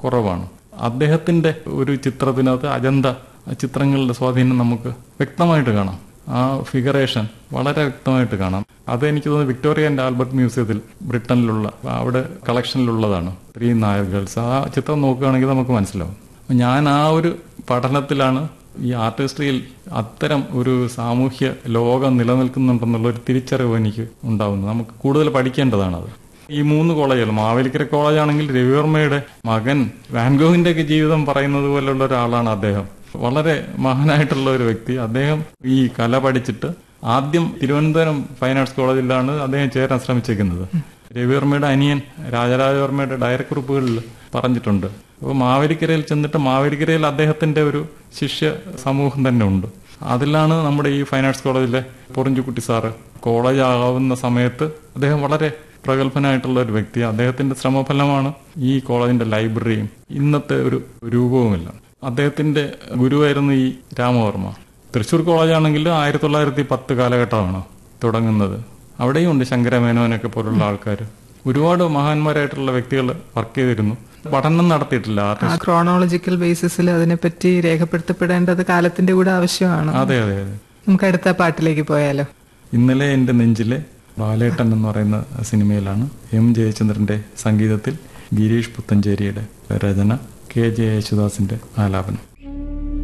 കുറവാണ് അദ്ദേഹത്തിന്റെ ഒരു ചിത്രത്തിനകത്ത് അജന്ത ചിത്രങ്ങളുടെ സ്വാധീനം നമുക്ക് വ്യക്തമായിട്ട് കാണാം ആ ഫിഗറേഷൻ വളരെ വ്യക്തമായിട്ട് കാണാം അത് എനിക്ക് തോന്നുന്നു വിക്ടോറിയ ആൻഡ് ആൽബർട്ട് മ്യൂസിയത്തിൽ ബ്രിട്ടനിലുള്ള അവിടെ കളക്ഷനിലുള്ളതാണ് ത്രീ നായർ ഗേൾസ് ആ ചിത്രം നോക്കുകയാണെങ്കിൽ നമുക്ക് മനസ്സിലാവും അപ്പൊ ഞാൻ ആ ഒരു പഠനത്തിലാണ് ഈ ആർട്ട് ഹിസ്റ്ററിയിൽ അത്തരം ഒരു സാമൂഹ്യ ലോകം നിലനിൽക്കുന്നുണ്ടെന്നുള്ള ഒരു തിരിച്ചറിവ് എനിക്ക് ഉണ്ടാവുന്നത് നമുക്ക് കൂടുതൽ പഠിക്കേണ്ടതാണത് ഈ മൂന്ന് കോളേജുകൾ മാവേലിക്കര കോളേജ് ആണെങ്കിൽ രവിവർമ്മയുടെ മകൻ വാൻഗോഹിന്റെ ഒക്കെ ജീവിതം പറയുന്നത് പോലുള്ള ഒരാളാണ് അദ്ദേഹം വളരെ മഹാനായിട്ടുള്ള ഒരു വ്യക്തി അദ്ദേഹം ഈ കല പഠിച്ചിട്ട് ആദ്യം തിരുവനന്തപുരം ഫൈൻ ആർട്സ് കോളേജിലാണ് അദ്ദേഹം ചേരാൻ ശ്രമിച്ചേക്കുന്നത് രവിവർമ്മയുടെ അനിയൻ രാജരാജവർമ്മയുടെ ഡയറക്കുറിപ്പുകളിൽ പറഞ്ഞിട്ടുണ്ട് അപ്പോൾ മാവേലിക്കരയിൽ ചെന്നിട്ട് മാവേലിക്കരയിൽ അദ്ദേഹത്തിന്റെ ഒരു ശിഷ്യ സമൂഹം തന്നെ ഉണ്ട് അതിലാണ് നമ്മുടെ ഈ ഫൈൻ ആർട്സ് കോളേജിലെ പൊറിഞ്ചുകുട്ടി സാറ് കോളേജ് ആവുന്ന സമയത്ത് അദ്ദേഹം വളരെ പ്രഗത്ഭനായിട്ടുള്ള ഒരു വ്യക്തി അദ്ദേഹത്തിന്റെ ശ്രമഫലമാണ് ഈ കോളേജിന്റെ ലൈബ്രറിയും ഇന്നത്തെ ഒരു രൂപവുമില്ല അദ്ദേഹത്തിന്റെ ഗുരുവായിരുന്നു ഈ രാമവർമ്മ തൃശൂർ കോളേജ് ആണെങ്കിൽ ആയിരത്തി തൊള്ളായിരത്തി പത്ത് കാലഘട്ടമാണ് തുടങ്ങുന്നത് അവിടെയും ഉണ്ട് ശങ്കരമേനോനൊക്കെ പോലുള്ള ആൾക്കാർ ഒരുപാട് മഹാന്മാരായിട്ടുള്ള വ്യക്തികൾ വർക്ക് ചെയ്തിരുന്നു പഠനം നടത്തിയിട്ടില്ല ആ ആർട്ടിസ്റ്റ് ക്രോണോളജിക്കൽ ബേസിസിൽ അതിനെപ്പറ്റി രേഖപ്പെടുത്തപ്പെടേണ്ടത് കാലത്തിന്റെ കൂടെ ആവശ്യമാണ് അതെ അതെ അതെ നമുക്ക് അടുത്ത പാട്ടിലേക്ക് പോയാലോ ഇന്നലെ എൻ്റെ നെഞ്ചിലെ ബാലേട്ടൻ എന്ന് പറയുന്ന സിനിമയിലാണ് എം ജയചന്ദ്രന്റെ സംഗീതത്തിൽ ഗിരീഷ് പുത്തഞ്ചേരിയുടെ രചന കെ ജെ യേശുദാസിന്റെ ആലാപനം